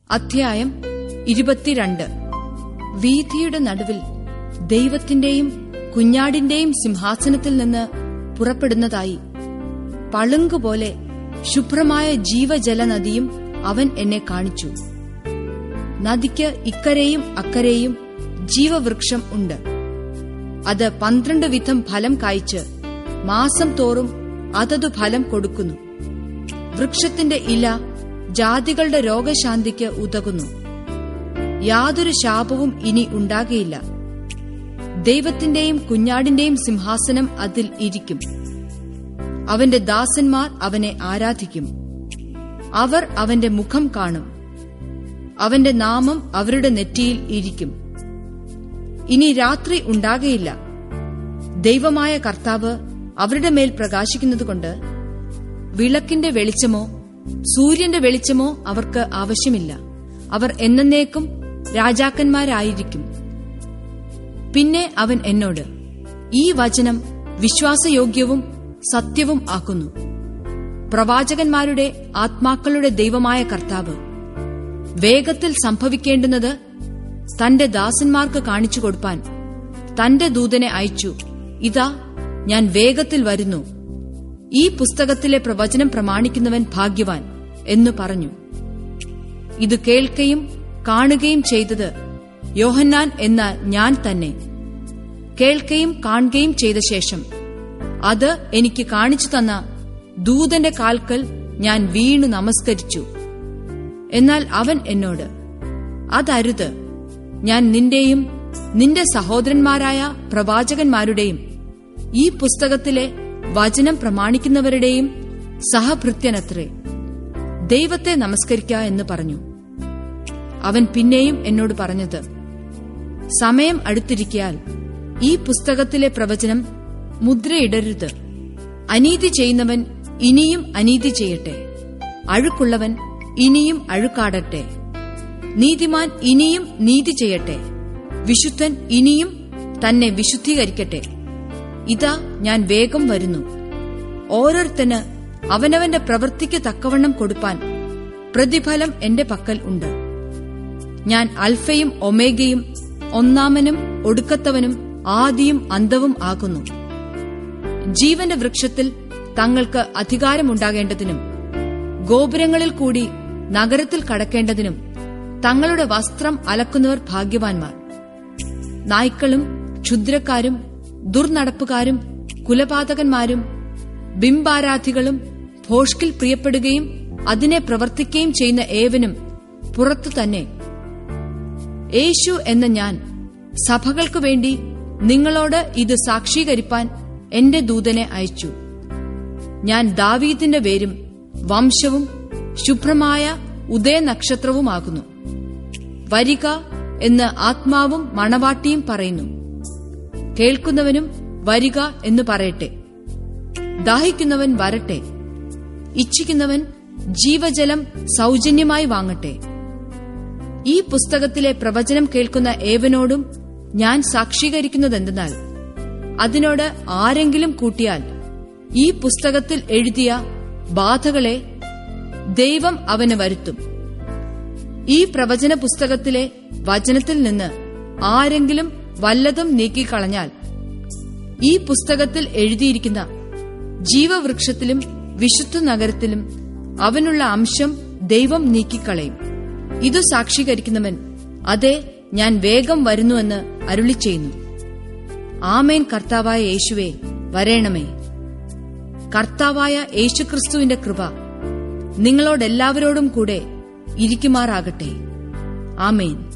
അധ്യായം ഇരുപത്തിരണ്ട് വീഥിയുടെ നടുവിൽ ദൈവത്തിന്റെയും കുഞ്ഞാടിന്റെയും സിംഹാസനത്തിൽ നിന്ന് പുറപ്പെടുന്നതായി പളുങ്കുപോലെ ശുഭ്രമായ ജീവജല നദിയും അവൻ എന്നെ കാണിച്ചു നദിക്ക് ഇക്കരെയും അക്കരെയും ജീവവൃക്ഷം ഉണ്ട് അത് പന്ത്രണ്ട് വിധം ഫലം കായ്ച്ച് മാസം തോറും അതതു ഫലം കൊടുക്കുന്നു വൃക്ഷത്തിന്റെ ഇല ജാതികളുടെ രോഗശാന്തിക്ക് ഉതകുന്നു യാതൊരു ശാപവും ഇനി ഉണ്ടാകയില്ല ദൈവത്തിന്റെയും കുഞ്ഞാടിന്റെയും സിംഹാസനം അതിൽ ഇരിക്കും അവന്റെ ദാസന്മാർ അവനെ ആരാധിക്കും അവർ അവന്റെ മുഖം കാണും അവന്റെ നാമം അവരുടെ നെറ്റിയിൽ ഇരിക്കും ഇനി രാത്രി ഉണ്ടാകയില്ല ദൈവമായ കർത്താവ് അവരുടെ മേൽ പ്രകാശിക്കുന്നതുകൊണ്ട് വിളക്കിന്റെ വെളിച്ചമോ സൂര്യന്റെ വെളിച്ചമോ അവർക്ക് ആവശ്യമില്ല അവർ എന്നേക്കും രാജാക്കന്മാരായിരിക്കും പിന്നെ അവൻ എന്നോട് ഈ വചനം വിശ്വാസയോഗ്യവും സത്യവും ആക്കുന്നു പ്രവാചകന്മാരുടെ ആത്മാക്കളുടെ ദൈവമായ കർത്താവ് വേഗത്തിൽ സംഭവിക്കേണ്ടുന്നത് തന്റെ ദാസന്മാർക്ക് കാണിച്ചു കൊടുപ്പാൻ തന്റെ ദൂതനെ അയച്ചു ഇതാ ഞാൻ വേഗത്തിൽ വരുന്നു ഈ പുസ്തകത്തിലെ പ്രവചനം പ്രമാണിക്കുന്നവൻ ഭാഗ്യവാൻ എന്നു പറഞ്ഞു ഇത് കേൾക്കുകയും കാണുകയും ചെയ്തത് യോഹന്നാൻ എന്ന ഞാൻ തന്നെ കേൾക്കുകയും കാണുകയും ചെയ്ത ശേഷം അത് എനിക്ക് കാണിച്ചു തന്ന ദൂതന്റെ കാൽക്കൽ ഞാൻ വീണു നമസ്കരിച്ചു എന്നാൽ അവൻ എന്നോട് അതരുത് ഞാൻ നിന്റെയും നിന്റെ സഹോദരന്മാരായ പ്രവാചകന്മാരുടെയും ഈ പുസ്തകത്തിലെ വചനം പ്രമാണിക്കുന്നവരുടെയും സഹഭൃത്യനത്രേ ദൈവത്തെ നമസ്കരിക്ക എന്ന് പറഞ്ഞു അവൻ പിന്നെയും എന്നോട് പറഞ്ഞത് സമയം അടുത്തിരിക്കയാൽ ഈ പുസ്തകത്തിലെ പ്രവചനം മുദ്രയിടരുത് അനീതി ചെയ്യുന്നവൻ ഇനിയും അനീതി ചെയ്യട്ടെ അഴുക്കുള്ളവൻ ഇനിയും അഴുക്കാടട്ടെ നീതിമാൻ ഇനിയും നീതി ചെയ്യട്ടെ വിശുദ്ധൻ ഇനിയും തന്നെ വിശുദ്ധീകരിക്കട്ടെ ഇതാ ഞാൻ വേഗം വരുന്നു ഓരോരുത്തന് അവനവന്റെ പ്രവൃത്തിക്ക് തക്കവണ്ണം കൊടുപ്പാൻ പ്രതിഫലം എന്റെ പക്കൽ ഉണ്ട് ഞാൻ അൽഫയും ഒമേഗയും ഒന്നാമനും ഒടുക്കത്തവനും ആദിയും അന്തവും ആകുന്നു ജീവന്റെ വൃക്ഷത്തിൽ തങ്ങൾക്ക് അധികാരമുണ്ടാകേണ്ടതിനും ഗോപുരങ്ങളിൽ കൂടി നഗരത്തിൽ കടക്കേണ്ടതിനും തങ്ങളുടെ വസ്ത്രം അലക്കുന്നവർ ഭാഗ്യവാൻമാർ നായ്ക്കളും ക്ഷുദ്രക്കാരും ദുർനടപ്പുകാരും കുലപാതകന്മാരും ബിംബാരാധികളും ഭോഷ്കിൽ പ്രിയപ്പെടുകയും അതിനെ പ്രവർത്തിക്കുകയും ചെയ്യുന്ന ഏവനും പുറത്തു തന്നെ യേശു എന്ന ഞാൻ സഭകൾക്കു വേണ്ടി നിങ്ങളോട് ഇത് സാക്ഷീകരിപ്പാൻ എന്റെ ദൂതനെ അയച്ചു ഞാൻ ദാവീദിന്റെ പേരും വംശവും ശുഭ്രമായ ഉദയനക്ഷത്രവുമാകുന്നു വരിക എന്ന് ആത്മാവും മണവാട്ടിയും പറയുന്നു കേൾക്കുന്നവനും വരിക എന്ന് പറയട്ടെ ദാഹിക്കുന്നവൻ വരട്ടെ ഇച്ഛിക്കുന്നവൻ ജീവജലം സൗജന്യമായി വാങ്ങട്ടെ ഈ പുസ്തകത്തിലെ പ്രവചനം കേൾക്കുന്ന ഏവനോടും ഞാൻ സാക്ഷീകരിക്കുന്നതെന്തെന്നാൽ അതിനോട് ആരെങ്കിലും കൂട്ടിയാൽ ഈ പുസ്തകത്തിൽ എഴുതിയ ബാധകളെ ദൈവം അവന് വരുത്തും ഈ പ്രവചന പുസ്തകത്തിലെ വചനത്തിൽ നിന്ന് ആരെങ്കിലും വല്ലതും നീക്കിക്കളഞ്ഞാൽ ഈ പുസ്തകത്തിൽ എഴുതിയിരിക്കുന്ന ജീവവൃക്ഷത്തിലും വിശുദ്ധ നഗരത്തിലും അവനുള്ള അംശം ദൈവം നീക്കിക്കളയും ഇതു സാക്ഷീകരിക്കുന്നവൻ അതെ ഞാൻ വേഗം വരുന്നുവെന്ന് അരുളി ചെയ്യുന്നു ആമേൻ കർത്താവായ യേശുവേ വരേണമേ കർത്താവായ യേശുക്രിസ്തുവിന്റെ കൃപ നിങ്ങളോടെല്ലാവരോടും കൂടെ ഇരിക്കുമാറാകട്ടെ ആമേൻ